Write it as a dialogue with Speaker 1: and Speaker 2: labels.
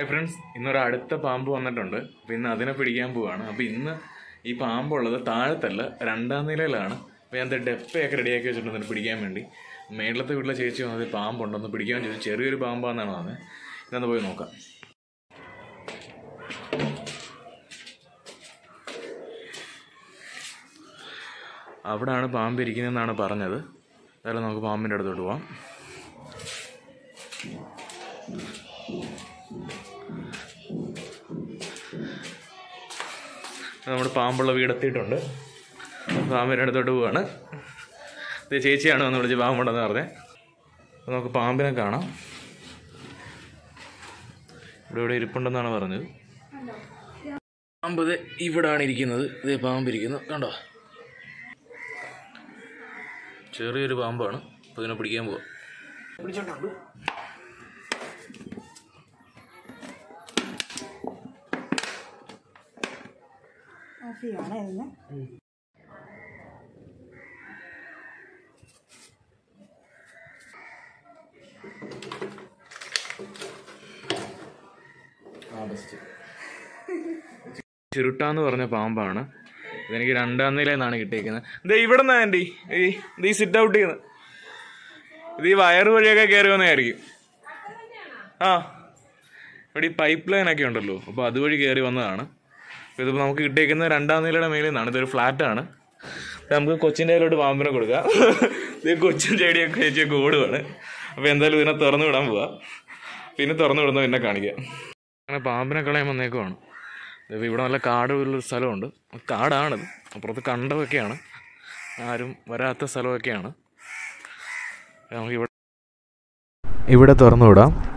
Speaker 1: hi friends ഇന്നൊരു അടുത്ത പാമ്പ് വന്നിട്ടുണ്ട് അപ്പോൾ ഇന്ന് അതിനെ പിടിക്കാൻ പോവാണ് അപ്പോൾ ഇന്ന് ഈ പാമ്പുള്ളത് താഴത്തല്ല രണ്ടാം നിലയിലാണ് അപ്പോൾ ഞാൻ ഡെപ്പയൊക്കെ റെഡിയാക്കി വെച്ചിട്ടുണ്ട് ഇതിനെ പിടിക്കാൻ വേണ്ടി മേളത്തെ വീട്ടിലെ ചേച്ചി വന്നത് പാമ്പുണ്ടോന്ന് പിടിക്കാൻ ചോദിച്ചു ചെറിയൊരു പാമ്പാന്നാണ് പറഞ്ഞത് ഇതൊന്ന് പോയി നോക്കാം അവിടാണ് പാമ്പ് ഇരിക്കുന്നതെന്നാണ് പറഞ്ഞത് എന്തായാലും നമുക്ക് പാമ്പിൻ്റെ അടുത്തോട്ട് പോവാം നമ്മുടെ പാമ്പുള്ള വീടെത്തിയിട്ടുണ്ട് പാമ്പിൻ്റെ അടുത്തോട്ട് പോവാണ് ഇത് ചേച്ചിയാണ് വന്ന് വിളിച്ച് പാമ്പുണ്ടെന്ന് പറഞ്ഞത് അപ്പോൾ നമുക്ക് പാമ്പിനെ കാണാം ഇവിടെ ഇവിടെ ഇരിപ്പുണ്ടെന്നാണ് പറഞ്ഞത് പാമ്പ് ഇത് ഇവിടാണ് ഇരിക്കുന്നത് ഇതേ പാമ്പ് ഇരിക്കുന്നു കണ്ടോ ചെറിയൊരു പാമ്പാണ് അപ്പോൾ ഇതിനെ പിടിക്കാൻ പോവാം പിടിച്ചോണ്ടോ
Speaker 2: ഓഫ് ചെയ്യുവാണേ ഇതിന്
Speaker 1: ചുരുട്ടാന്ന് പറഞ്ഞ പാമ്പാണ് ഇതെനിക്ക് രണ്ടാം നിലയിൽ നിന്നാണ് കിട്ടിയിരിക്കുന്നത് ഇത് ഇവിടെ നിന്നാ ആൻറ്റി ഈ ഇത് ഈ സിറ്റ് ഔട്ട് ചെയ്യുന്നത് ഇത് ഈ വയറ് വഴിയൊക്കെ കയറി വന്നതായിരിക്കും ആ ഇവിടെ ഈ പൈപ്പ് ലൈൻ ഒക്കെ ഉണ്ടല്ലോ അപ്പോൾ അതുവഴി കയറി വന്നതാണ് അപ്പോൾ ഇതിപ്പോൾ നമുക്ക് കിട്ടിയിരിക്കുന്നത് രണ്ടാം നിലയുടെ മേളിൽ നിന്നാണ് ഇതൊരു ഫ്ലാറ്റാണ് നമുക്ക് കൊച്ചിൻ്റെ കയ്യിലോട്ട് പാമ്പിനെ കൊടുക്കാം ഇത് കൊച്ചിൻ ചെടിയൊക്കെ ചേച്ചിയൊക്കെ ഓടുവാണ് അപ്പോൾ എന്തായാലും ഇതിനെ തുറന്നു വിടാൻ പോവാം പിന്നെ തുറന്നു വിടുന്ന പിന്നെ കാണിക്കാം അങ്ങനെ പാമ്പിനെ കളയാൻ വന്നേക്കുവാണ് ഇതിപ്പോൾ ഇവിടെ നല്ല കാട് ഉള്ളൊരു സ്ഥലമുണ്ട് കാടാണിത് അപ്പുറത്ത് കണ്ടമൊക്കെയാണ് ആരും വരാത്ത സ്ഥലമൊക്കെയാണ് നമുക്ക് ഇവിടെ ഇവിടെ തുറന്നു വിടാം